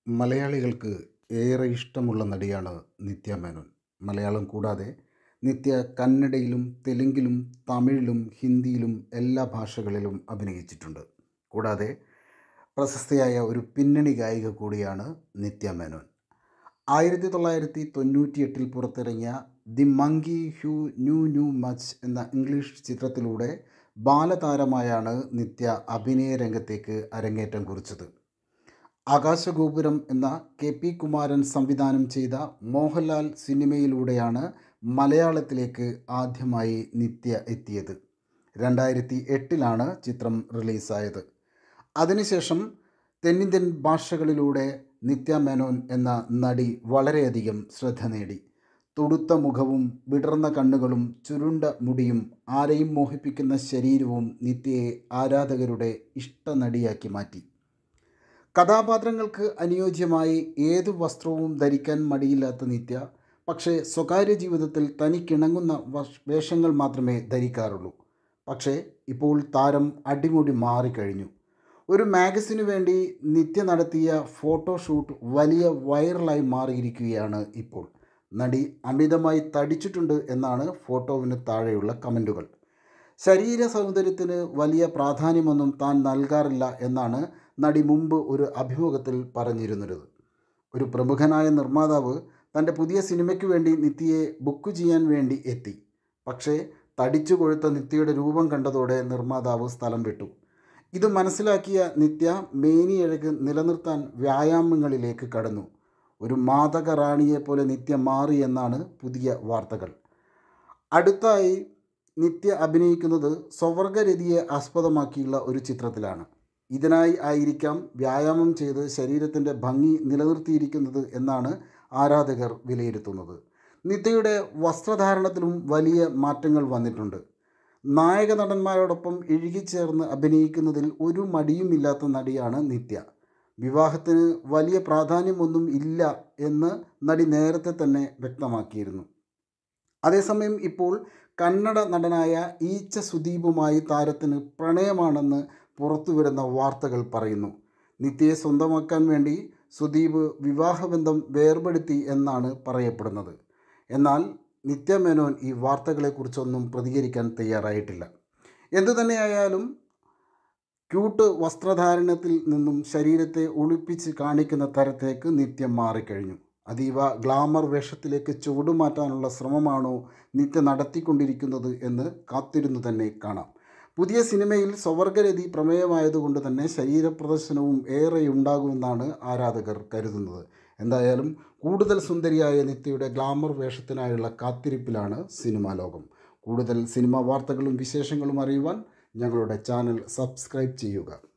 മലയാളികൾക്ക് ഏറെ ഇഷ്ടമുള്ള നടിയാണ് നിത്യ മേനോൻ മലയാളം കൂടാതെ നിത്യ കന്നഡയിലും തെലുങ്കിലും തമിഴിലും ഹിന്ദിയിലും എല്ലാ ഭാഷകളിലും അഭിനയിച്ചിട്ടുണ്ട് കൂടാതെ പ്രശസ്തയായ ഒരു പിന്നണി ഗായിക കൂടിയാണ് നിത്യ മേനോൻ ആയിരത്തി തൊള്ളായിരത്തി തൊണ്ണൂറ്റിയെട്ടിൽ പുറത്തിറങ്ങിയ the monkey who knew knew much എന്ന ഇംഗ്ലീഷ് ചിത്രത്തിലൂടെ ബാലതാരമായാണ് നിത്യ അഭിനയ രംഗത്തേക്ക് അരങ്ങേറ്റം കുറിച്ചത് ആകാശഗോപുരം എന്ന കെ പി കുമാരൻ സംവിധാനം ചെയ്ത മോഹൻലാൽ സിനിമയിലൂടെയാണ് മലയാളത്തിലേക്ക് ആദ്യമായി നിത്യ എത്തിയത് രണ്ടായിരത്തി എട്ടിലാണ് ചിത്രം റിലീസായത് അതിനുശേഷം തെന്നിന്ത്യൻ ഭാഷകളിലൂടെ നിത്യ മേനോൻ എന്ന നടി വളരെയധികം ശ്രദ്ധ നേടി തുടുത്ത മുഖവും വിടർന്ന കണ്ണുകളും ചുരുണ്ട മുടിയും ആരെയും മോഹിപ്പിക്കുന്ന ശരീരവും നിത്യയെ ആരാധകരുടെ ഇഷ്ട നടിയാക്കി മാറ്റി കഥാപാത്രങ്ങൾക്ക് അനുയോജ്യമായി ഏതു വസ്ത്രവും ധരിക്കാൻ മടിയില്ലാത്ത നിത്യ പക്ഷേ സ്വകാര്യ ജീവിതത്തിൽ തനിക്കിണങ്ങുന്ന വഷ് വേഷങ്ങൾ മാത്രമേ ധരിക്കാറുള്ളൂ പക്ഷേ ഇപ്പോൾ താരം അടിമുടി മാറിക്കഴിഞ്ഞു ഒരു മാഗസിനു വേണ്ടി നിത്യ നടത്തിയ ഫോട്ടോഷൂട്ട് വലിയ വൈറലായി മാറിയിരിക്കുകയാണ് ഇപ്പോൾ നടി അമിതമായി തടിച്ചിട്ടുണ്ട് എന്നാണ് ഫോട്ടോവിന് താഴെയുള്ള കമൻറ്റുകൾ ശരീര സൗന്ദര്യത്തിന് വലിയ പ്രാധാന്യമൊന്നും താൻ നൽകാറില്ല എന്നാണ് നടി മുമ്പ് ഒരു അഭിമുഖത്തിൽ പറഞ്ഞിരുന്നത് ഒരു പ്രമുഖനായ നിർമ്മാതാവ് തൻ്റെ പുതിയ സിനിമയ്ക്ക് വേണ്ടി നിത്യയെ ബുക്ക് ചെയ്യാൻ വേണ്ടി എത്തി പക്ഷേ തടിച്ചു കൊഴുത്ത നിത്യയുടെ രൂപം കണ്ടതോടെ നിർമ്മാതാവ് സ്ഥലം വിട്ടു ഇത് മനസ്സിലാക്കിയ നിത്യ മേനിയഴക് നിലനിർത്താൻ വ്യായാമങ്ങളിലേക്ക് കടന്നു ഒരു മാതക റാണിയെ പോലെ നിത്യ മാറി എന്നാണ് പുതിയ വാർത്തകൾ അടുത്തായി നിത്യ അഭിനയിക്കുന്നത് സ്വവർഗരതിയെ ആസ്പദമാക്കിയുള്ള ഒരു ചിത്രത്തിലാണ് ഇതിനായി ആയിരിക്കാം വ്യായാമം ചെയ്ത് ശരീരത്തിൻ്റെ ഭംഗി നിലനിർത്തിയിരിക്കുന്നത് എന്നാണ് ആരാധകർ വിലയിരുത്തുന്നത് നിത്യയുടെ വസ്ത്രധാരണത്തിലും വലിയ മാറ്റങ്ങൾ വന്നിട്ടുണ്ട് നായക നടന്മാരോടൊപ്പം ഇഴുകിച്ചേർന്ന് അഭിനയിക്കുന്നതിൽ ഒരു മടിയുമില്ലാത്ത നടിയാണ് നിത്യ വിവാഹത്തിന് വലിയ പ്രാധാന്യമൊന്നും ഇല്ല എന്ന് നടി നേരത്തെ തന്നെ വ്യക്തമാക്കിയിരുന്നു അതേസമയം ഇപ്പോൾ കന്നഡ നടനായ ഈച്ച സുദീപുമായി താരത്തിന് പ്രണയമാണെന്ന് പുറത്തുവരുന്ന വാർത്തകൾ പറയുന്നു നിത്യയെ സ്വന്തമാക്കാൻ വേണ്ടി സുദീപ് വിവാഹബന്ധം വേർപെടുത്തി എന്നാണ് പറയപ്പെടുന്നത് എന്നാൽ നിത്യമേനോൻ ഈ വാർത്തകളെക്കുറിച്ചൊന്നും പ്രതികരിക്കാൻ തയ്യാറായിട്ടില്ല എന്തുതന്നെയായാലും ക്യൂട്ട് വസ്ത്രധാരണത്തിൽ നിന്നും ശരീരത്തെ ഒളിപ്പിച്ച് കാണിക്കുന്ന തരത്തേക്ക് നിത്യം മാറിക്കഴിഞ്ഞു അതീവ ഗ്ലാമർ വേഷത്തിലേക്ക് ചുവടുമാറ്റാനുള്ള ശ്രമമാണോ നിത്യ നടത്തിക്കൊണ്ടിരിക്കുന്നത് എന്ന് കാത്തിരുന്നു തന്നെ കാണാം പുതിയ സിനിമയിൽ സ്വവർഗരതി പ്രമേയമായതുകൊണ്ട് തന്നെ ശരീരപ്രദർശനവും ഏറെ ഉണ്ടാകുമെന്നാണ് ആരാധകർ കരുതുന്നത് എന്തായാലും കൂടുതൽ സുന്ദരിയായ നിത്യയുടെ ഗ്ലാമർ വേഷത്തിനായുള്ള കാത്തിരിപ്പിലാണ് സിനിമാ ലോകം കൂടുതൽ സിനിമാ വാർത്തകളും വിശേഷങ്ങളും അറിയുവാൻ ഞങ്ങളുടെ ചാനൽ സബ്സ്ക്രൈബ് ചെയ്യുക